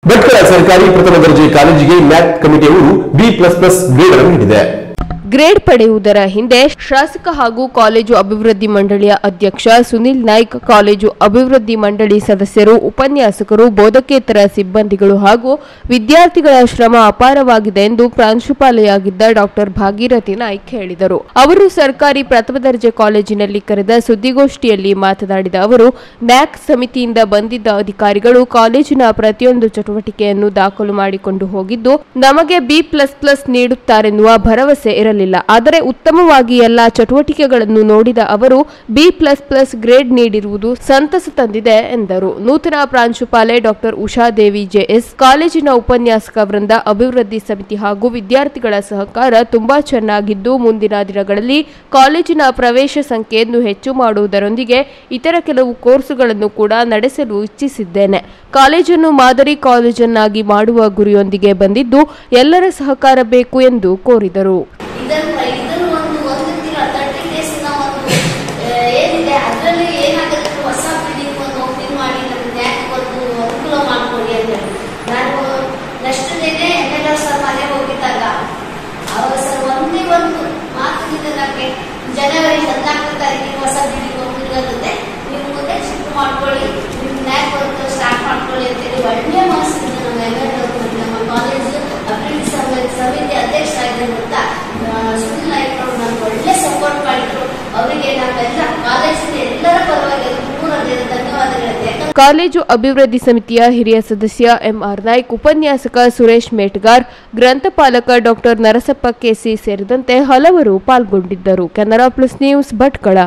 ಭಟ್ಕಳ ಸರ್ಕಾರಿ ಪ್ರಥಮ ದರ್ಜೆ ಕಾಲೇಜಿಗೆ ಮ್ಯಾಟ್ ಕಮಿಟಿಯವರು ಬಿ ಪ್ಲಸ್ ಪ್ಲಸ್ ಗ್ರೇಡ್ ಅನ್ನು ನೀಡಿದೆ ಗ್ರೇಡ್ ಪಡೆಯುವುದರ ಹಿಂದೆ ಶಾಸಕ ಹಾಗೂ ಕಾಲೇಜು ಅಭಿವೃದ್ಧಿ ಮಂಡಳಿಯ ಅಧ್ಯಕ್ಷ ಸುನಿಲ್ ನಾಯ್ಕ್ ಕಾಲೇಜು ಅಭಿವೃದ್ಧಿ ಮಂಡಳಿ ಸದಸ್ಯರು ಉಪನ್ಯಾಸಕರು ಬೋಧಕೇತರ ಸಿಬ್ಬಂದಿಗಳು ಹಾಗೂ ವಿದ್ಯಾರ್ಥಿಗಳ ಶ್ರಮ ಅಪಾರವಾಗಿದೆ ಎಂದು ಪ್ರಾಂಶುಪಾಲೆಯಾಗಿದ್ದ ಡಾಕ್ಟರ್ ಭಾಗೀರಥಿ ನಾಯ್ಕ್ ಹೇಳಿದರು ಅವರು ಸರ್ಕಾರಿ ಪ್ರಥಮ ದರ್ಜೆ ಕಾಲೇಜಿನಲ್ಲಿ ಕರೆದ ಸುದ್ದಿಗೋಷ್ಠಿಯಲ್ಲಿ ಮಾತನಾಡಿದ ಅವರು ನ್ಯಾಕ್ ಸಮಿತಿಯಿಂದ ಬಂದಿದ್ದ ಅಧಿಕಾರಿಗಳು ಕಾಲೇಜಿನ ಪ್ರತಿಯೊಂದು ಚಟುವಟಿಕೆಯನ್ನು ದಾಖಲು ಮಾಡಿಕೊಂಡು ಹೋಗಿದ್ದು ನಮಗೆ ಬಿ ಪ್ಲಸ್ ಪ್ಲಸ್ ನೀಡುತ್ತಾರೆನ್ನುವ ಭರವಸೆ ಇರಲಿಲ್ಲ ಆದರೆ ಉತ್ತಮವಾಗಿ ಎಲ್ಲಾ ಚಟುವಟಿಕೆಗಳನ್ನು ನೋಡಿದ ಅವರು ಬಿ ಪ್ಲಸ್ ಪ್ಲಸ್ ಗ್ರೇಡ್ ನೀಡಿರುವುದು ಸಂತಸ ತಂದಿದೆ ಎಂದರು ನೂತನ ಪ್ರಾಂಶುಪಾಲೆ ಡಾಕ್ಟರ್ ಉಷಾದೇವಿ ಜೆಎಸ್ ಕಾಲೇಜಿನ ಉಪನ್ಯಾಸಕ ವೃಂದ ಅಭಿವೃದ್ಧಿ ಸಮಿತಿ ಹಾಗೂ ವಿದ್ಯಾರ್ಥಿಗಳ ಸಹಕಾರ ತುಂಬಾ ಚೆನ್ನಾಗಿದ್ದು ಮುಂದಿನ ದಿನಗಳಲ್ಲಿ ಕಾಲೇಜಿನ ಪ್ರವೇಶ ಸಂಖ್ಯೆಯನ್ನು ಹೆಚ್ಚು ಮಾಡುವುದರೊಂದಿಗೆ ಇತರ ಕೆಲವು ಕೋರ್ಸುಗಳನ್ನು ಕೂಡ ನಡೆಸಲು ಇಚ್ಛಿಸಿದ್ದೇನೆ ಕಾಲೇಜನ್ನು ಮಾದರಿ ಕಾಲೇಜನ್ನಾಗಿ ಮಾಡುವ ಗುರಿಯೊಂದಿಗೆ ಬಂದಿದ್ದು ಎಲ್ಲರ ಸಹಕಾರ ಬೇಕು ಎಂದು ಕೋರಿದರು ಇದನ್ನು ಇದನ್ನು ಒಂದು ಒಂದು ತಿಂಗಳ ತರ್ಟಿ ಡೇಸ್ನ ಒಂದು ಆ, ಏನಿದೆ ಅದರಲ್ಲಿ ಏನಾಗುತ್ತೆ ಹೊಸ ಬಿಲ್ಡಿಂಗ್ ಒಂದು ಓಪನಿಂಗ್ ಮಾಡಿ ನಮ್ಗೆ ನ್ಯಾಕ್ ಒಂದು ಅನುಕೂಲ ಮಾಡಿಕೊಡಿ ಅಂತ ಹೇಳಿ ನಾನು ನೆಕ್ಸ್ಟ್ ಡೇನೆ ಎಮ್ ಎಲ್ ಆರ್ ಸರ್ ಮನೆಗೆ ಹೋಗಿದ್ದಾಗ ಅವರು ಸರ್ ಒಂದೇ ಒಂದು ಮಾತಿನಿಂದ ನನಗೆ ಜನವರಿ ಹದಿನಾಲ್ಕು ತಾರೀಕಿಗೆ ಹೊಸ ಬಿಲ್ಡಿಂಗ್ ಓಪನಿಂಗ್ ಆಗುತ್ತೆ ನೀವು ಮುಂದೆ ಶಿಫ್ಟ್ ಮಾಡ್ಕೊಳ್ಳಿ ನಿಮ್ಮ ನ್ಯಾಕ್ ಒಂದು ಸ್ಟಾರ್ಟ್ ಮಾಡ್ಕೊಳ್ಳಿ ಅಂತೇಳಿ ಒಳ್ಳೆ ಮನಸ್ಸಿಂದ ನಮ್ಮ ಎಮ್ ಎಲ್ ಅವರು ನಮ್ಮ ಕಾಲೇಜ್ ಅಭಿವೃದ್ಧಿ ಸಮಿತಿ ಸಮಿತಿ ಅಧ್ಯಕ್ಷರಾಗಿರುವಂತ ಸುನಿಲ್ ನಾಯ್ಕ ಅವರು ನನಗೆ ಒಳ್ಳೆ ಸಪೋರ್ಟ್ ಮಾಡಿದ್ರು ಅವರಿಗೆ ನಾವೆಲ್ಲ ಕಾಲೇಜಿನ ಎಲ್ಲರ ಪರವಾಗಿ ಮೂರನೇ ಧನ್ಯವಾದಗಳಿದೆ ಯಾಕಂದ್ರೆ ಕಾಲೇಜು ಅಭಿವೃದ್ಧಿ ಸಮಿತಿಯ ಹಿರಿಯ ಸದಸ್ಯ ಎಂಆರ್ ನಾಯ್ಕ್ ಉಪನ್ಯಾಸಕ ಸುರೇಶ್ ಮೇಟ್ಗಾರ್ ಗ್ರಂಥಪಾಲಕ ಡಾಕ್ಟರ್ ನರಸಪ್ಪ ಕೆಸಿ ಸೇರಿದಂತೆ ಹಲವರು ಪಾಲ್ಗೊಂಡಿದ್ದರು ಕೆನರಾ ಪ್ಲಸ್ ನ್ಯೂಸ್ ಭಟ್ಕಳ